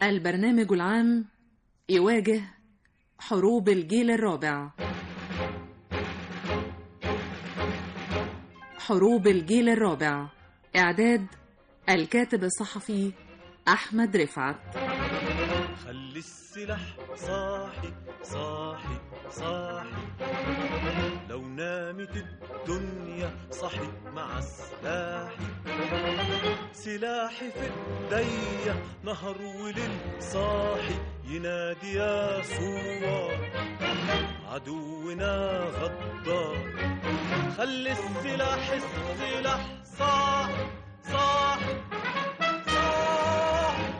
البرنامج العام يواجه حروب الجيل الرابع حروب الجيل الرابع إعداد الكاتب الصحفي أحمد رفعت خلي السلاح صاحي صاحي صاحي لو نامت الدنيا صحت مع سلاحي سلاحي في ايديا نهر وليل صاحي ينادي يا صوار عدونا غدار خلي السلاح السلاح صاحي صاحي صاحي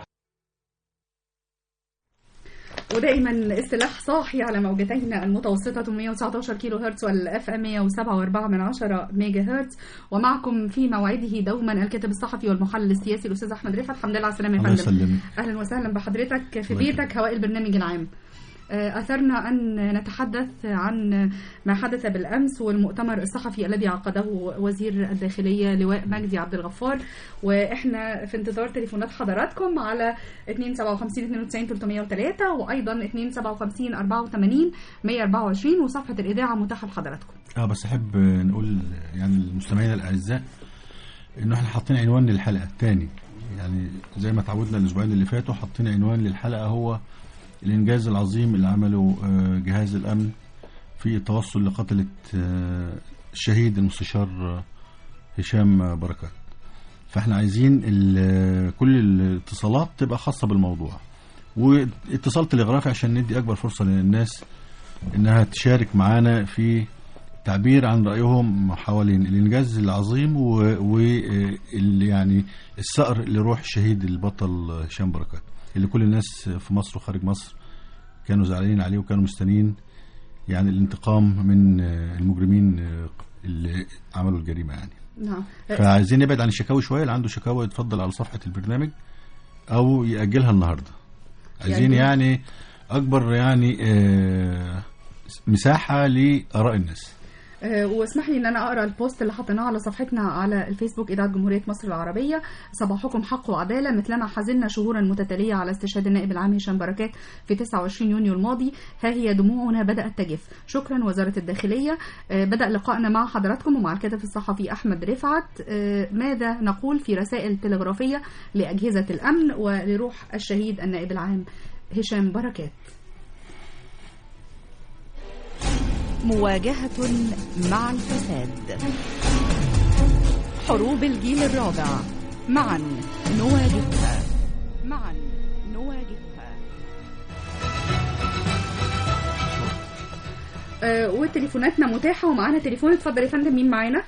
ودائما السلاح صاحي على موجتين المتوسطة 119 كيلو هرتز والاف ام 107.4 من عشرة ميجا هرتز ومعكم في موعده دوما الكاتب الصحفي والمحلل السياسي الاستاذ احمد رفعت الحمد لله على السلامه يا الله فندم يسلمك اهلا وسهلا بحضرتك في الله بيتك هواء البرنامج العام آه، أثرنا أن نتحدث عن ما حدث بالأمس والمؤتمر الصحفي الذي عقده وزير الداخلية لواء مجدي عبد الغفار وإحنا في انتظار تليفونات حضراتكم على 257 92 303 وأيضا 257 84 124 وصفحة الإذاعة متاحة لحضراتكم اه بس احب نقول يعني للمستمعين الاعزاء انه احنا حاطين عنوان للحلقه الثاني يعني زي ما تعودنا الاسبوعين اللي فاتوا حاطين عنوان للحلقه هو الانجاز العظيم اللي عمله آه، جهاز الامن في التوصل لقتله آه، الشهيد المستشار آه، هشام بركات فاحنا عايزين ال- كل الاتصالات تبقى خاصه بالموضوع واتصال تلغرافي عشان ندي اكبر فرصه للناس انها تشارك معانا في تعبير عن رايهم حوالين الانجاز العظيم واللي يعني الثأر لروح الشهيد البطل هشام بركات اللي كل الناس في مصر وخارج مصر كانوا زعلانين عليه وكانوا مستنيين يعني الانتقام من المجرمين اللي عملوا الجريمه يعني نعم فعايزين نبعد عن الشكاوي شويه اللي عنده شكاوى يتفضل على صفحه البرنامج او ياجلها النهارده عايزين يعني- يعني اكبر يعني آه، مساحه لاراء الناس آه، واسمح لي ان انا اقرا البوست اللي حطيناه على صفحتنا على الفيسبوك اذاعه جمهوريه مصر العربيه صباحكم حق وعداله مثلما حزنا شهورا متتاليه على استشهاد النائب العام هشام بركات في 29 يونيو الماضي ها هي دموعنا بدات تجف شكرا وزاره الداخليه آه، بدا لقائنا مع حضراتكم ومع الكاتب الصحفي احمد رفعت آه، ماذا نقول في رسائل تلغرافيه لاجهزه الامن ولروح الشهيد النائب العام هشام بركات مواجهة مع الفساد حروب الجيل الرابع معا نواجهها معا نواجهها آه، وتليفوناتنا متاحه ومعانا تليفون اتفضل يا فندم مين معانا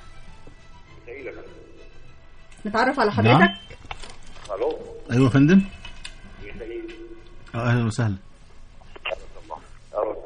نتعرف على حضرتك نعم. الو ايوه يا فندم يا سيدي آه، اهلا وسهلا أو.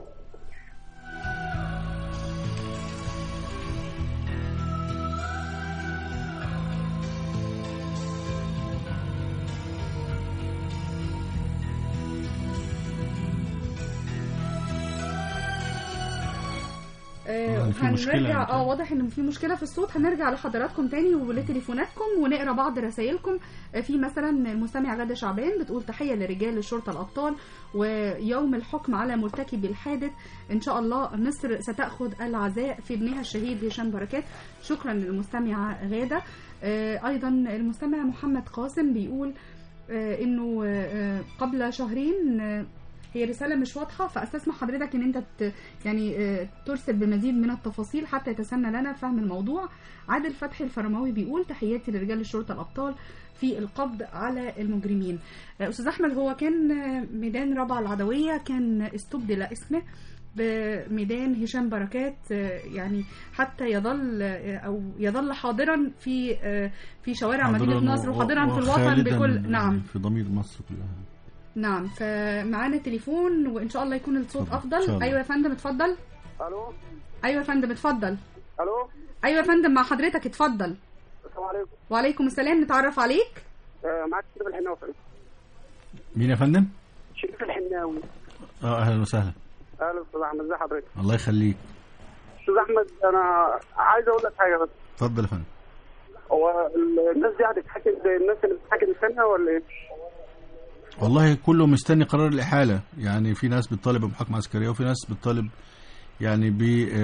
آه، يعني في مشكلة هنرجع يعني. اه واضح ان في مشكله في الصوت هنرجع لحضراتكم تاني ولتليفوناتكم ونقرا بعض رسائلكم آه، في مثلا المستمع غاده شعبان بتقول تحيه لرجال الشرطه الابطال ويوم الحكم على مرتكبي الحادث ان شاء الله مصر ستاخذ العزاء في ابنها الشهيد هشام بركات شكرا للمستمعه غاده آه، ايضا المستمع محمد قاسم بيقول آه، انه آه، قبل شهرين آه، هي رسالة مش واضحة فأستسمح حضرتك إن أنت ت- يعني آه، ترسل بمزيد من التفاصيل حتى يتسنى لنا فهم الموضوع عادل فتحي الفرماوي بيقول تحياتي لرجال الشرطة الأبطال في القبض على المجرمين آه، أستاذ أحمد هو كان آه، ميدان رابعة العدوية كان استبدل اسمه بميدان هشام بركات آه، يعني حتى يظل آه، او يظل حاضرا في آه، في شوارع مدينه حاضراً نصر و- وحاضرا في الوطن وخالداً بكل نعم في ضمير مصر كلها نعم فمعانا تليفون وان شاء الله يكون الصوت اتفضل. افضل إن شاء الله. ايوه يا فندم اتفضل الو ايوه يا فندم اتفضل الو ايوه يا فندم مع حضرتك اتفضل السلام عليكم وعليكم السلام نتعرف عليك آه، معاك شريف الحناوي مين يا فندم؟ شريف الحناوي اه اهلا وسهلا اهلا استاذ احمد ازي حضرتك الله يخليك استاذ احمد انا عايز اقول لك حاجه بس اتفضل يا فندم هو ال- الناس دي هتتحاكم زي الناس اللي بتتحاكم الثانيه ولا ايه؟ والله كله مستني قرار الإحالة يعني في ناس بتطالب بمحاكمة عسكرية وفي ناس بتطالب يعني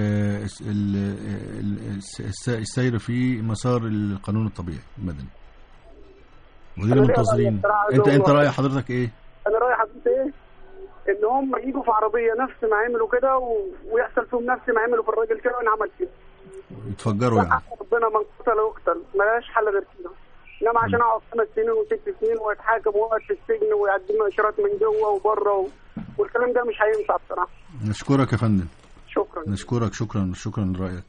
بالسير في مسار القانون الطبيعي المدني ودينا أنا ليه منتظرين رأيك ترى انت انت عايزهم- رأي حضرتك ايه انا رايح حضرتك ايه ان هم يجوا في عربيه نفس ما عملوا كده و... ويحصل فيهم نفس ما عملوا في الراجل كده وانعمل كده يتفجروا يعني حق ربنا من قتل يقتل ملهاش حل غير كده انما عشان اقعد خمس سنين وست سنين واتحاكم واقعد في السجن ويقدم لي اشارات من جوه وبره و... والكلام ده مش هينفع بصراحه نشكرك يا فندم شكرا نشكرك شكرا شكرا لرأيك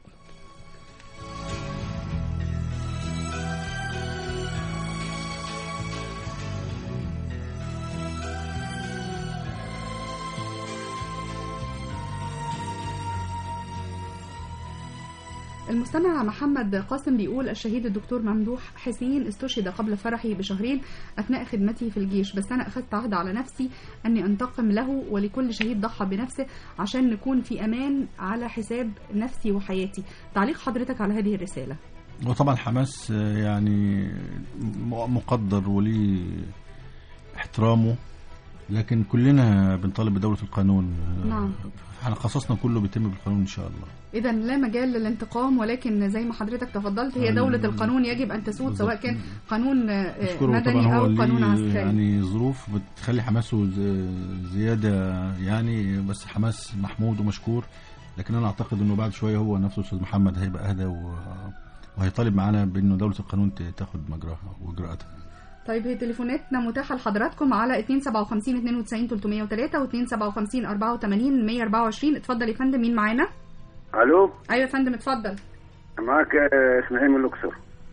المستمع محمد قاسم بيقول الشهيد الدكتور ممدوح حسين استشهد قبل فرحه بشهرين أثناء خدمته في الجيش بس أنا أخذت عهد على نفسي أني أنتقم له ولكل شهيد ضحى بنفسه عشان نكون في أمان على حساب نفسي وحياتي تعليق حضرتك على هذه الرسالة وطبعا حماس آه، يعني م- مقدر وليه احترامه لكن كلنا بنطالب بدولة القانون آه، نعم. احنا قصصنا كله بيتم بالقانون ان شاء الله إذا لا مجال للانتقام ولكن زي ما حضرتك تفضلت هي أيوة. دولة القانون يجب أن تسود سواء كان قانون آه، أشكره طبعا مدني هو أو ليه قانون عسكري يعني ظروف بتخلي حماسه ز- زيادة يعني بس حماس محمود ومشكور لكن أنا أعتقد إنه بعد شوية هو نفسه أستاذ محمد هيبقى أهدى و... وهيطالب معانا بإنه دولة القانون ت- تاخد مجراها وإجراءاتها طيب هي تليفوناتنا متاحة لحضراتكم على 257 92 303 و 257 84 124 اتفضل يا فندم مين معانا؟ الو ايوه يا فندم اتفضل معك آه، اسماعيل من الاقصر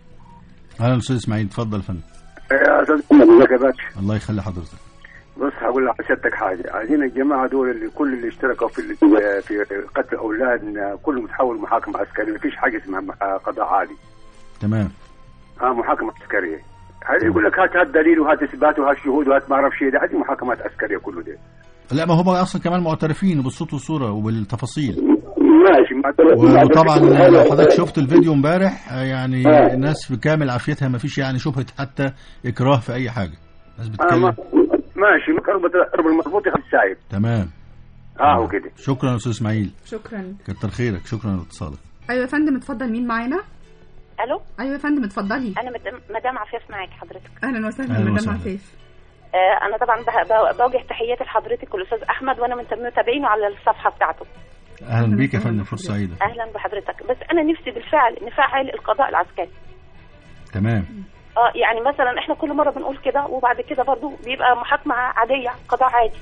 أهلا أستاذ إسماعيل اتفضل يا فندم يا استاذ محمد ازيك يا باشا الله يخلي حضرتك بص هقول لحضرتك حاجه عايزين الجماعه دول اللي كل اللي اشتركوا في اللي في قتل اولادنا كلهم يتحول محاكمه عسكريه مفيش حاجه اسمها م- آه، قضاء عادي تمام اه محاكمه عسكريه هل يقول لك هات هات دليل وهات اثبات وهات شهود وهات ما اعرف شيء ده هذه محاكمات عسكريه كله ده لا ما هم أصلا كمان معترفين بالصوت والصورة وبالتفاصيل ماشي ما و- وطبعا لو حضرتك شفت الفيديو امبارح آه، يعني آه. الناس في كامل عافيتها ما فيش يعني شبهة حتى إكراه في أي حاجة الناس آه ما بتتكلم ماشي مقربة الرب المربوط يخلي السايب تمام اه وكده شكرا يا أستاذ إسماعيل شكرا كتر خيرك شكرا لاتصالك ايوه يا فندم اتفضل مين معانا؟ الو ايوه يا فندم اتفضلي انا مدام مدام عفاف معاك حضرتك اهلا وسهلا أهلا مدام وسهلا. عفاف آه انا طبعا به- به- بوجه تحياتي لحضرتك والاستاذ احمد وانا من متابعينه على الصفحه بتاعته أهلا بيك يا وسهلا فندم بحضرتك. فرصة سعيدة اهلا بحضرتك بس انا نفسي بالفعل نفعل القضاء العسكري تمام اه يعني مثلا احنا كل مره بنقول كده وبعد كده برضو بيبقى محاكمه عاديه قضاء عادي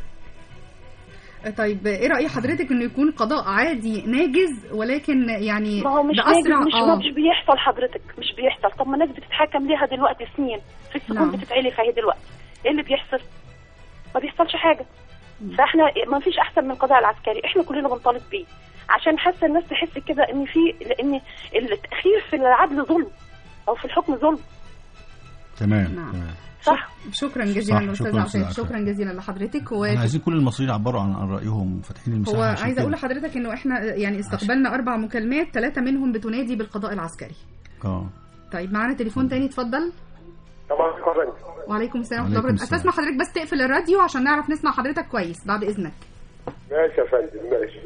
طيب ايه رأي حضرتك انه يكون قضاء عادي ناجز ولكن يعني ما هو مش بأسرع ناجز، مش اه مش بيحصل حضرتك مش بيحصل طب ما الناس بتتحكم ليها دلوقتي سنين في السجون نعم. بتتعلي فهي دلوقتي ايه اللي بيحصل ما بيحصلش حاجه فاحنا ما فيش احسن من القضاء العسكري احنا كلنا بنطالب بيه عشان حاسه الناس تحس كده ان في لان التاخير في العدل ظلم او في الحكم ظلم تمام نعم. تمام صح شكرا جزيلا صح، للاستاذ شكراً عفاف أستاذ شكرا جزيلا لحضرتك و... احنا عايزين كل المصريين يعبروا عن عن رأيهم فاتحين المساحة هو عشان عايزه كده. اقول لحضرتك انه احنا يعني استقبلنا اربع مكالمات ثلاثه منهم بتنادي بالقضاء العسكري اه طيب معانا تليفون تاني اتفضل طبعا قرن وعليكم السلام ورحمه وعليكم الله وبركاته السلام. استسمح حضرتك بس تقفل الراديو عشان نعرف نسمع حضرتك كويس بعد اذنك ماشي يا فندم ماشي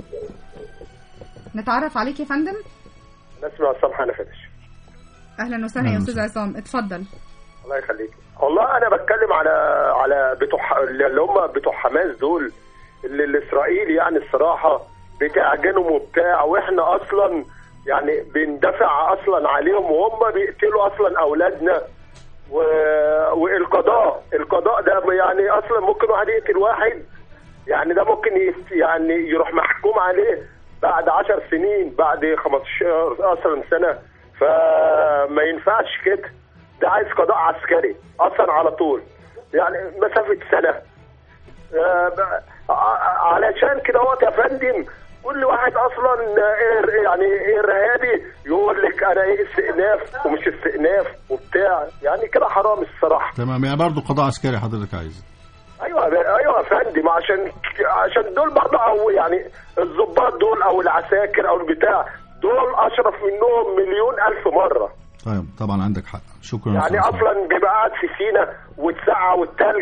نتعرف عليك يا فندم نسمع الصبح نفتش اهلا وسهلا يا أهلاً استاذ وسهلاً. عصام اتفضل الله يخليك والله انا بتكلم على على بتوع اللي هم بتوع حماس دول اللي الاسرائيلي يعني الصراحه بتعجنهم وبتاع واحنا اصلا يعني بندافع اصلا عليهم وهم بيقتلوا اصلا اولادنا و... والقضاء القضاء ده يعني اصلا ممكن واحد يقتل واحد يعني ده ممكن يس- يعني يروح محكوم عليه بعد عشر سنين بعد 15 اصلا سنه فما ينفعش كده ده عايز قضاء عسكري اصلا على طول يعني مسافه سنه آه، ب- ع- علشان كده وقت يا فندم كل واحد اصلا إيه- يعني ارهابي يقول لك انا ايه استئناف ومش استئناف وبتاع يعني كده حرام الصراحه تمام يعني برضه قضاء عسكري حضرتك عايز ايوه ايوه يا فندم عشان عشان دول برضه او يعني الضباط دول او العساكر او البتاع دول اشرف منهم مليون الف مره طيب طبعا عندك حق شكرا يا يعني أستاذ عصام. اصلا بيبقى قاعد في سينا والسقعه والتلج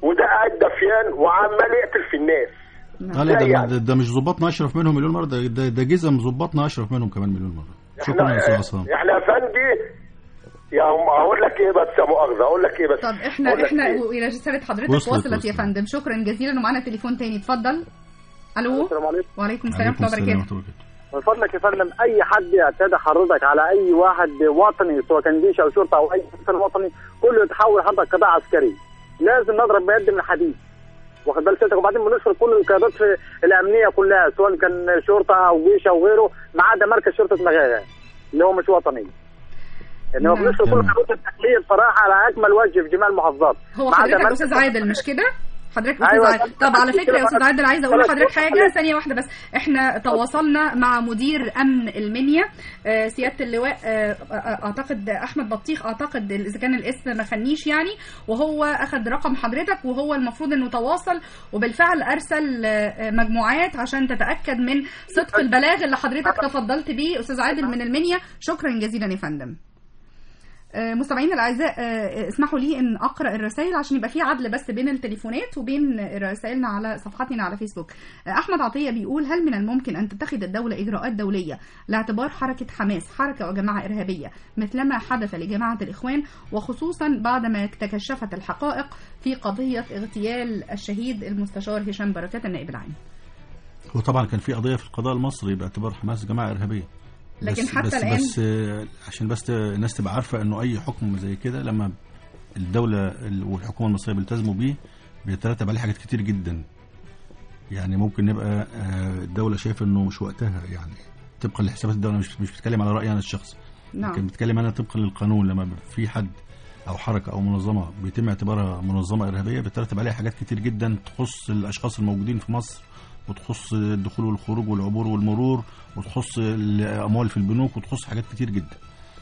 وده قاعد دفيان وعمال يقتل في الناس اه لا ده, يعني. ده, ده مش ظباطنا اشرف منهم مليون مره ده ده, ده جزم ظباطنا اشرف منهم كمان مليون مره شكرا يا استاذ عصام احنا يا فندي يا هم اقول لك ايه بس يا مؤاخذه اقول لك ايه بس طب أقول احنا لك احنا إيه؟ الى رساله حضرتك وصلت- وصلت يا وصلت. فندم شكرا جزيلا ومعانا تليفون تاني اتفضل الو السلام عليكم وعليكم السلام عليكم ورحمه الله السلام وبركاته ورحمه الله وبركاته من فضلك يا فندم اي حد يعتدي حضرتك على اي واحد وطني سواء كان جيش او شرطه او اي انسان وطني كله يتحول حضرتك قضاء عسكري لازم نضرب بيد من الحديد واخد بالك سيادتك وبعدين بنشكر كل القيادات في الامنيه كلها سواء كان شرطه او جيش او غيره ما عدا مركز شرطه مغاغه اللي هو مش وطني انما نعم. بنشكر كل تمام. قيادات التحليل صراحه على اكمل وجه في جميع المحافظات هو ما عدا حضرتك مركز- استاذ عادل مش كده حضرتك استاذ أيوة. عادل طب على فكره يا استاذ عادل عايزه اقول خلاص. لحضرتك حاجه ثانيه واحده بس احنا تواصلنا مع مدير امن المنيا آه، سياده اللواء آه، آه، اعتقد احمد بطيخ اعتقد اذا كان الاسم ما خنيش يعني وهو اخذ رقم حضرتك وهو المفروض انه تواصل وبالفعل ارسل آه، مجموعات عشان تتاكد من صدق البلاغ اللي حضرتك تفضلت بيه استاذ عادل من المنيا شكرا جزيلا يا فندم آه، مستمعينا الاعزاء آه، اسمحوا لي ان اقرا الرسائل عشان يبقى في عدل بس بين التليفونات وبين رسائلنا على صفحتنا على فيسبوك آه، احمد عطيه بيقول هل من الممكن ان تتخذ الدوله اجراءات دوليه لاعتبار حركه حماس حركه وجماعه ارهابيه مثلما حدث لجماعه الاخوان وخصوصا بعدما تكشفت الحقائق في قضيه اغتيال الشهيد المستشار هشام بركات النائب العام هو طبعا كان في قضيه في القضاء المصري باعتبار حماس جماعه ارهابيه لكن بس حتى بس الآن- بس آه، عشان بس الناس تبقى عارفه انه اي حكم زي كده لما الدوله ال- والحكومه المصريه بيلتزموا بيه بيترتب عليه حاجات كتير جدا يعني ممكن نبقى آه، الدوله شايفه انه مش وقتها يعني طبقا لحسابات الدوله مش مش بتكلم على رايي انا الشخصي لكن نعم بتكلم انا طبقا للقانون لما بيبقى في حد او حركه او منظمه بيتم اعتبارها منظمه ارهابيه بيترتب عليها حاجات كتير جدا تخص الاشخاص الموجودين في مصر وتخص الدخول والخروج والعبور والمرور وتخص الاموال في البنوك وتخص حاجات كتير جدا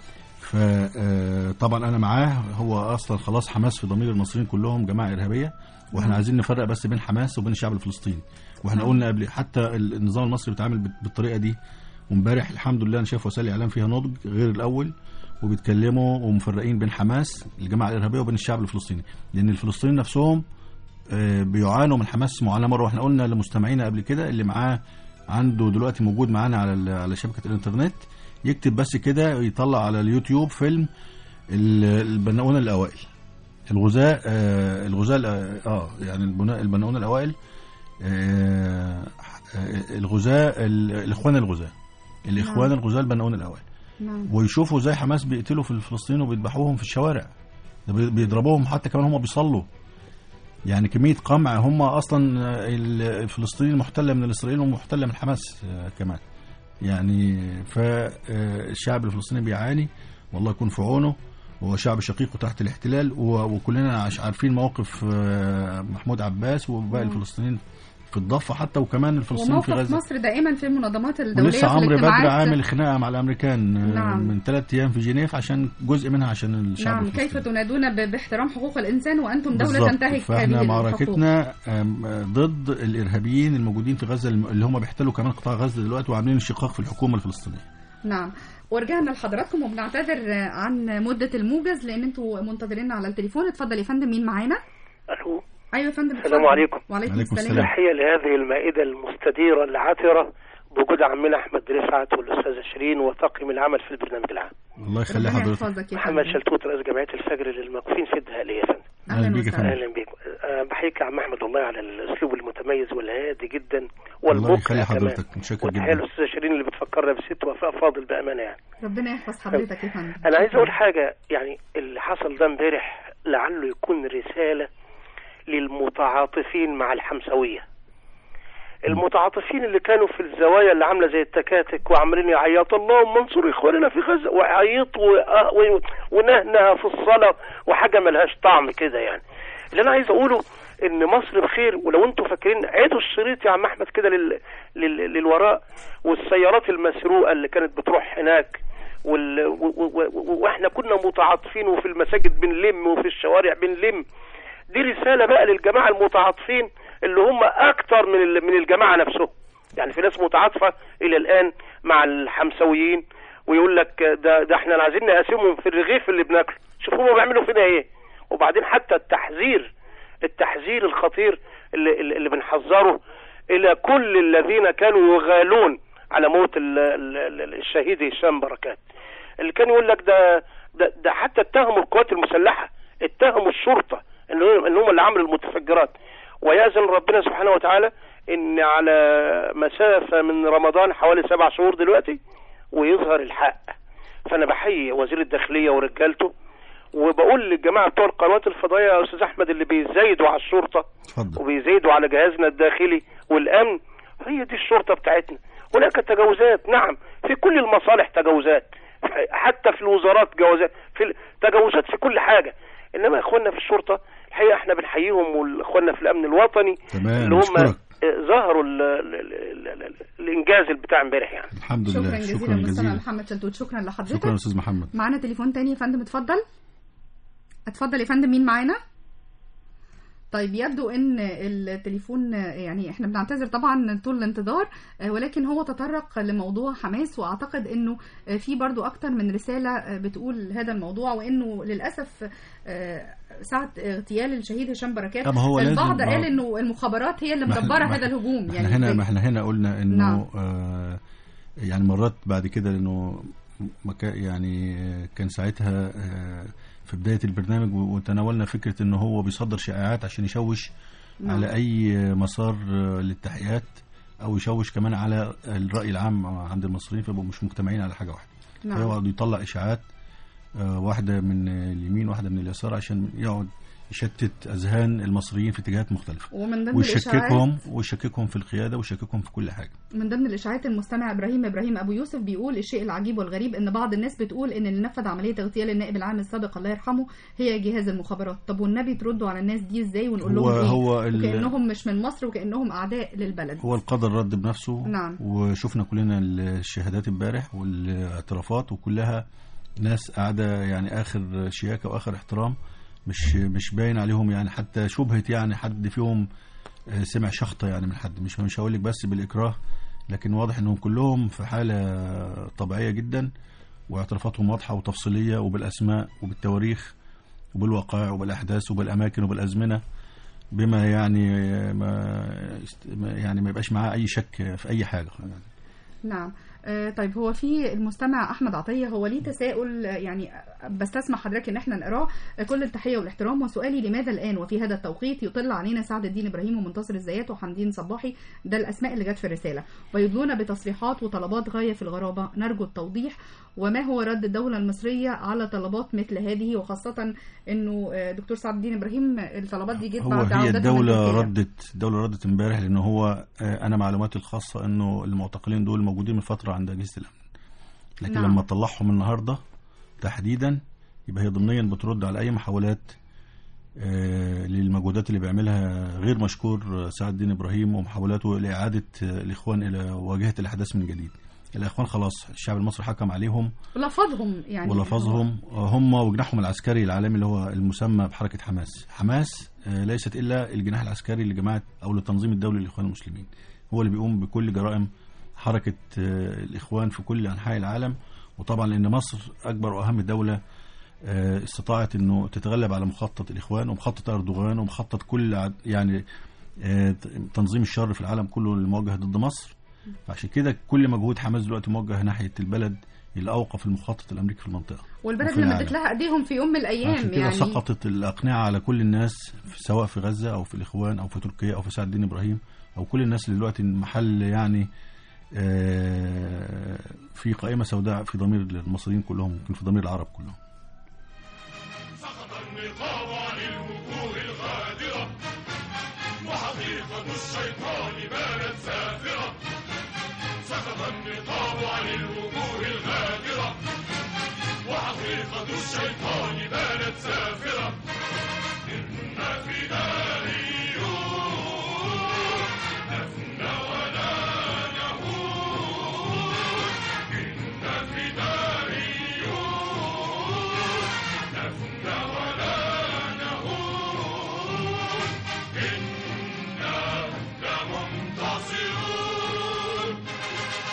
فطبعا انا معاه هو اصلا خلاص حماس في ضمير المصريين كلهم جماعه ارهابيه واحنا عايزين نفرق بس بين حماس وبين الشعب الفلسطيني واحنا قلنا قبل حتى النظام المصري بيتعامل بال- بالطريقه دي وامبارح الحمد لله انا شايف وسائل الاعلام فيها نضج غير الاول وبيتكلموا ومفرقين بين حماس الجماعه الارهابيه وبين الشعب الفلسطيني لان الفلسطينيين نفسهم آه، بيعانوا من حماس معاناه مره واحنا قلنا لمستمعينا قبل كده اللي معاه عنده دلوقتي موجود معانا على ال- على شبكه الانترنت يكتب بس كده يطلع على اليوتيوب فيلم ال- البناؤون الاوائل الغزاة آه الغزاة الأ- اه يعني البناء البناؤون الاوائل آه آه، الغزاة ال- الاخوان الغزاة الاخوان نعم. الغزاة البناؤون الاوائل نعم ويشوفوا ازاي حماس بيقتلوا في الفلسطينيين وبيذبحوهم في الشوارع ده بي- بيضربوهم حتى كمان هم بيصلوا يعني كمية قمع هم أصلا الفلسطينيين محتلة من الإسرائيل ومحتلة من حماس آه، كمان يعني فالشعب الفلسطيني بيعاني والله يكون في عونه هو شعب شقيق وتحت الاحتلال و- وكلنا عش- عارفين موقف آه، محمود عباس وباقي الفلسطينيين في الضفة حتى وكمان الفلسطينيين في وموقف غزة مصر دائما في المنظمات الدوليه ولسه في عمرو بدر الاجتماعات عامل خناقه مع الامريكان آه، نعم. من ثلاث ايام في جنيف عشان جزء منها عشان الشعب نعم الفلسطيني. كيف تنادون ب- باحترام حقوق الانسان وانتم دوله بالظبط. تنتهك فاحنا هذه الحقوق معركتنا آم، آه، ضد الارهابيين الموجودين في غزه الم- اللي هم بيحتلوا كمان قطاع غزه دلوقتي وعاملين انشقاق في الحكومه الفلسطينيه نعم ورجعنا لحضراتكم وبنعتذر عن مده الموجز لان انتوا منتظرين على التليفون اتفضل يا فندم مين معانا الو ايوه يا فندم السلام اتفضل. عليكم. وعليكم عليكم السلام السلام. تحية لهذه المائدة المستديرة العطرة بوجود عمنا أحمد رفعت والأستاذة شيرين وطاقم العمل في البرنامج العام الله يخلي ربنا حضرتك يحفظك يا محمد فندم شلتوت رئيس جمعية الفجر للموقوفين في الدهالية يا فندم أهلا اهلا بيك يا وسهلا فندم. أهلا بك أه بحييك يا عم أحمد والله على الأسلوب المتميز والهادي جدا الله والمقنع يخلي كمان حضرتك متشكر وتحية جدا الأستاذة شيرين اللي بتفكرنا بست وفاء فاضل بأمانة يعني ربنا يحفظ حضرتك يا فندم انا عايز اقول حاجه يعني اللي حصل ده امبارح لعله يكون رساله للمتعاطفين مع الحمسويه المتعاطفين اللي كانوا في الزوايا اللي عامله زي التكاتك وعاملين يعيطوا اللهم انصر اخواننا في غزه ويعيطوا وآه و- ونهنه في الصلاه وحاجه ملهاش طعم كده يعني اللي انا عايز اقوله ان مصر بخير ولو انتوا فاكرين عيدوا الشريط يا عم احمد كده لل... لل... للوراء والسيارات المسروقه اللي كانت بتروح هناك وال... و... و... و... واحنا كنا متعاطفين وفي المساجد بنلم وفي الشوارع بنلم دي رساله بقى للجماعه المتعاطفين اللي هم اكتر من ال... من الجماعه نفسهم يعني في ناس متعاطفه الى الان مع الحمسويين ويقول لك ده ده احنا عايزين نقاسمهم في الرغيف اللي بناكله شوفوا هم بيعملوا فينا ايه وبعدين حتى التحذير التحذير الخطير اللي, اللي اللي بنحذره الى كل الذين كانوا يغالون على موت ال- ال- ال- الشهيد هشام بركات اللي كان يقول لك ده ده, ده حتى اتهموا القوات المسلحه اتهموا الشرطه ان هم ان هم اللي عملوا المتفجرات ويأذن ربنا سبحانه وتعالى ان على مسافه من رمضان حوالي سبع شهور دلوقتي ويظهر الحق فانا بحيي وزير الداخليه ورجالته وبقول للجماعه بتوع القنوات الفضائيه يا استاذ احمد اللي بيزايدوا على الشرطه اتفضل وبيزايدوا على جهازنا الداخلي والامن هي دي الشرطه بتاعتنا هناك تجاوزات نعم في كل المصالح تجاوزات حتى في الوزارات جوازات في ال- تجاوزات في كل حاجه انما اخواننا في الشرطه الحقيقه احنا بنحييهم واخواننا في الامن الوطني تمام اللي هم نشكرك آه، ظهروا ال ال ال ال ال الانجاز اللي بتاع امبارح يعني الحمد شكرا لله جزيلا شكرا مستمع جزيلا محمد شلتوت شكرا شكرا لحضرتك استاذ محمد معانا تليفون تاني يا فندم اتفضل اتفضل يا فندم مين معانا طيب يبدو ان التليفون يعني احنا بنعتذر طبعا طول الانتظار آه، ولكن هو تطرق لموضوع حماس واعتقد انه آه، في برضو اكتر من رسالة آه، بتقول هذا الموضوع وانه للاسف آه، ساعة اغتيال الشهيد هشام بركات طب هو لازم- البعض ما قال هو- انه المخابرات هي اللي ما إحنا- مدبرة ما هذا إحنا- الهجوم ما يعني احنا هنا زي- ما احنا هنا قلنا انه نعم. آه يعني مرات بعد كده انه مكا يعني آه، كان ساعتها آه في بدايه البرنامج و- وتناولنا فكره انه هو بيصدر شائعات عشان يشوش نعم. على اي مسار آه، للتحقيقات او يشوش كمان على الراي العام عند المصريين فيبقوا مش مجتمعين على حاجه واحده نعم. فيقعد يطلع اشاعات آه، واحده من اليمين واحده من اليسار عشان يقعد يشتت اذهان المصريين في اتجاهات مختلفه ومن ضمن ويشككهم ويشككهم في القياده ويشككهم في كل حاجه من ضمن الاشاعات المستمع ابراهيم ابراهيم ابو يوسف بيقول الشيء العجيب والغريب ان بعض الناس بتقول ان اللي نفذ عمليه اغتيال النائب العام السابق الله يرحمه هي جهاز المخابرات طب والنبي تردوا على الناس دي ازاي ونقول هو- لهم ايه هو ال- وكانهم مش من مصر وكانهم اعداء للبلد هو القدر رد بنفسه نعم. وشفنا كلنا الشهادات امبارح والاعترافات وكلها ناس قاعده يعني اخر شياكه واخر احترام مش مش باين عليهم يعني حتى شبهه يعني حد فيهم آه، سمع شخطه يعني من حد مش مش هقول لك بس بالاكراه لكن واضح انهم كلهم في حاله طبيعيه جدا واعترافاتهم واضحه وتفصيليه وبالاسماء وبالتواريخ وبالوقائع وبالاحداث وبالاماكن وبالازمنه بما يعني ما ما- يعني ما يبقاش معاه اي شك في اي حاجه يعني نعم آه، طيب هو في المستمع احمد عطيه هو ليه تساؤل آه، يعني بستسمح حضرتك ان احنا نقراه آه، كل التحيه والاحترام وسؤالي لماذا الان وفي هذا التوقيت يطل علينا سعد الدين ابراهيم ومنتصر الزيات وحمدين صباحي ده الاسماء اللي جت في الرساله ويدلون بتصريحات وطلبات غايه في الغرابه نرجو التوضيح وما هو رد الدوله المصريه على طلبات مثل هذه وخاصه انه آه، دكتور سعد الدين ابراهيم الطلبات دي جت هو بعد هي عودتهم الدولة من تركيا. ردت الدولة ردت امبارح لأن هو آه، أنا معلوماتي الخاصة إنه المعتقلين دول موجودين من فترة عند أجهزة الأمن لكن نعم. لما طلعهم النهاردة تحديدا يبقى هي ضمنيا بترد على أي محاولات آه، للمجهودات اللي بيعملها غير مشكور آه، سعد الدين إبراهيم ومحاولاته لإعادة آه، الإخوان إلى واجهة الأحداث من جديد الإخوان خلاص الشعب المصري حكم عليهم ولفظهم يعني ولفظهم هم وجناحهم العسكري العالمي اللي هو المسمى بحركة حماس حماس آه، ليست إلا الجناح العسكري لجماعة أو للتنظيم الدولي للإخوان المسلمين هو اللي بيقوم بكل جرائم حركة آه، الإخوان في كل أنحاء العالم وطبعا لأن مصر أكبر وأهم دولة آه، استطاعت أنه تتغلب على مخطط الإخوان ومخطط أردوغان ومخطط كل عد- يعني آه، تنظيم الشر في العالم كله الموجه ضد مصر فعشان كده كل مجهود حماس دلوقتي موجه ناحية البلد اللي أوقف المخطط الأمريكي في المنطقة والبلد وفي اللي العالم. مدت لها ايديهم في يوم من الايام عشان كده يعني سقطت الأقنعة على كل الناس في- سواء في غزة أو في الإخوان أو في تركيا أو في سعد الدين إبراهيم أو كل الناس اللي دلوقتي محل يعني آه، في قائمة سوداء في ضمير المصريين كلهم يمكن في ضمير العرب كلهم سقط النقاب عن الوجوه الغادرة وحقيقة الشيطان بانت سافرة سقط النقاب عن الوجوه الغادرة وحقيقة الشيطان بانت سافرة إن فدائيون نفنى ولا نهون إن فدائيون نفنى ولا نهون إنا لمنتصرون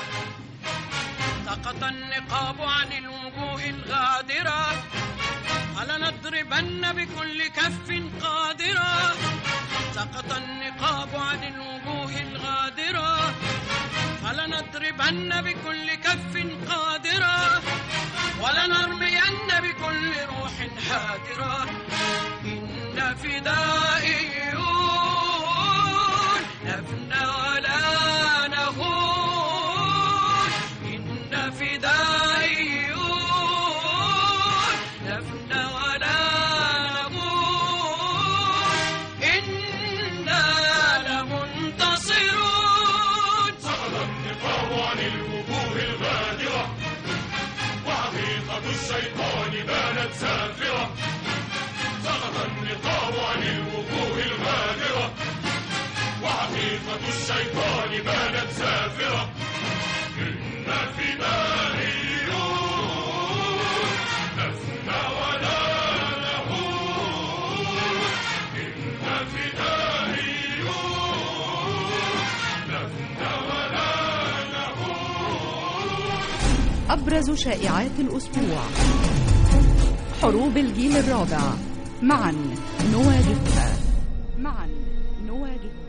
سقط النقاب عن الوجوه الغادرة فلنضربن بكل كف قادرة سقط النقاب عن الوجوه الغادرة فلنضربن بكل كف قادرة ولنرمين بكل روح حادرة إن فدائيون نفنى ولا نهون إن فدائيون نفنى ولا نهون إنا لمنتصرون سقط النقاب عن الوجوه الغادرة وحقيقة الشيطان بانت سافرة سقط النقاب عن الوجوه الغادرة وحقيقة الشيطان بانت سافرة إن فدائيون نفنى ولا نهون إن فدائيون نفنى ولا نهون أبرز شائعات الأسبوع حروب الجيل الرابع معا نواجهها معا نواجهها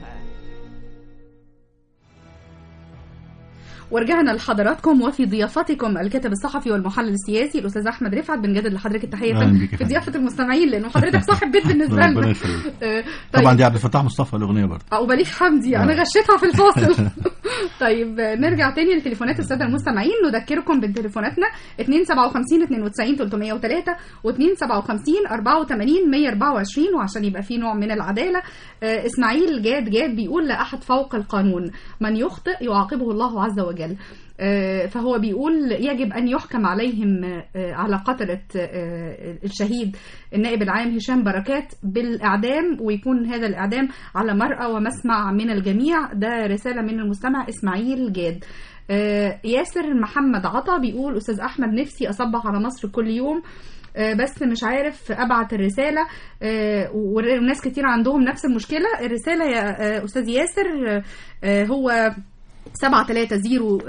ورجعنا لحضراتكم وفي ضيافتكم الكاتب الصحفي والمحلل السياسي الاستاذ احمد رفعت بنجدد لحضرتك التحيه أهلاً بيك يا في فندم. ضيافه المستمعين لانه حضرتك صاحب بيت بالنسبه ربنا لنا يخليك. آه، طبعا دي عبد الفتاح مصطفى الاغنيه برضه او بليغ حمدي انا آه. غشيتها في الفاصل طيب آه، نرجع تاني لتليفونات الساده المستمعين نذكركم بتليفوناتنا 257 92 303 و257 84 124 وعشان يبقى في نوع من العداله آه، اسماعيل جاد جاد بيقول لا احد فوق القانون من يخطئ يعاقبه الله عز وجل آه، فهو بيقول يجب أن يحكم عليهم آه، على قتلة آه، الشهيد النائب العام هشام بركات بالإعدام ويكون هذا الإعدام على مرأى ومسمع من الجميع ده رسالة من المستمع إسماعيل جاد آه، ياسر محمد عطا بيقول أستاذ أحمد نفسي أصبح على مصر كل يوم آه، بس مش عارف ابعت الرساله آه، وناس كتير عندهم نفس المشكله الرساله يا آه، استاذ ياسر آه، آه، هو 730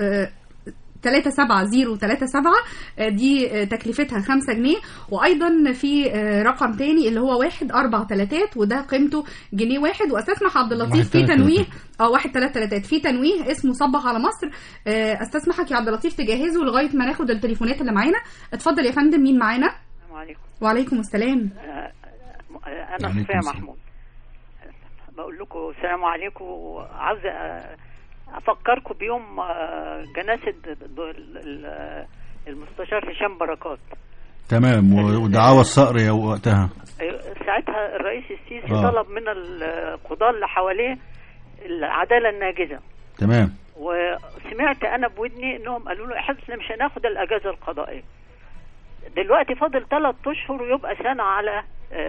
37037 دي آه، تكلفتها 5 جنيه وايضا في آه، رقم تاني اللي هو واحد اربع تلاتات وده قيمته جنيه واحد واستسمح عبد اللطيف واحد في تلات تنويه تلاتات. اه واحد تلات تلاتات في تنويه اسمه صبح على مصر آه، استسمحك يا عبد اللطيف تجهزه لغايه ما ناخد التليفونات اللي معانا اتفضل يا فندم مين معانا السلام عليكم وعليكم السلام آه، انا وعليكم صفيه السلام. محمود بقول لكم السلام عليكم وعاوز آه، افكركم بيوم آه، جنازه د- ال- ال- المستشار هشام بركات تمام و- ودعاوى الصقر يا وقتها آه، ساعتها الرئيس السيسي آه. طلب من القضاة اللي حواليه العداله الناجزه تمام وسمعت انا بودني انهم قالوا له احنا مش هناخد الاجازه القضائيه دلوقتي فاضل ثلاث اشهر ويبقى سنه على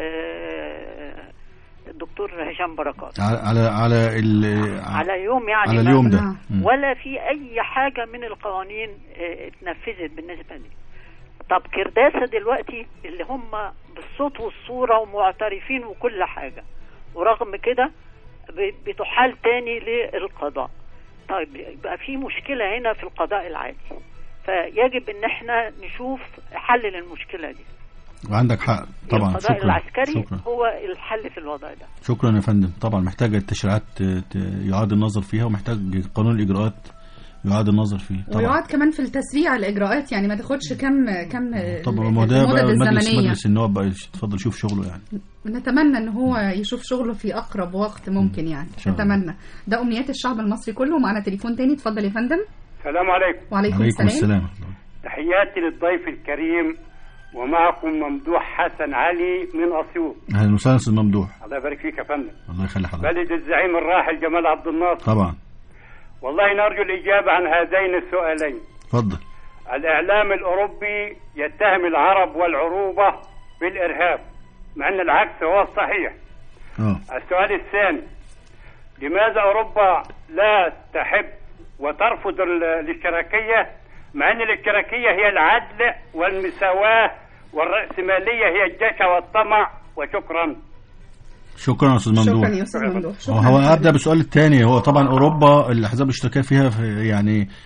آه، الدكتور هشام بركات على على على ال على يوم يعني على ما- اليوم ده نعم. مم. ولا في اي حاجه من القوانين آه، اتنفذت بالنسبه لي طب كرداسه دلوقتي اللي هم بالصوت والصوره ومعترفين وكل حاجه ورغم كده ب- بتحال تاني للقضاء طيب يبقى في مشكله هنا في القضاء العادي فيجب ان احنا نشوف حل للمشكله دي وعندك حق طبعا القضاء شكرا العسكري شكرا هو الحل في الوضع ده شكرا يا فندم طبعا محتاجه التشريعات ت- ت- يعاد النظر فيها ومحتاج قانون الاجراءات يعاد النظر فيه طبعا ويقعد كمان في التسريع الاجراءات يعني ما تاخدش كم كم طبعا ما هو ده المدد بقى مجلس الزمنيه مجلس النواب بقى يتفضل يشوف شغله يعني نتمنى ان هو يشوف شغله في اقرب وقت ممكن يعني شاء الله. نتمنى ده امنيات الشعب المصري كله معانا تليفون تاني اتفضل يا فندم السلام عليكم وعليكم, عليكم السلام, السلام تحياتي للضيف الكريم ومعكم ممدوح حسن علي من اسيوط اهلا وسهلا استاذ ممدوح الله يبارك فيك يا فندم الله يخلي حضرتك بلد الزعيم الراحل جمال عبد الناصر طبعا والله نرجو الاجابه عن هذين السؤالين اتفضل الاعلام الاوروبي يتهم العرب والعروبه بالارهاب مع ان العكس هو الصحيح اه السؤال الثاني لماذا اوروبا لا تحب وترفض ال- الاشتراكيه مع ان الاشتراكيه هي العدل والمساواه والراسماليه هي الجشع والطمع وشكرا شكرا يا استاذ ممدوح شكرا يا استاذ ممدوح هو شكرا هو ابدا بالسؤال الثاني هو طبعا اوروبا الاحزاب الاشتراكيه فيها في يعني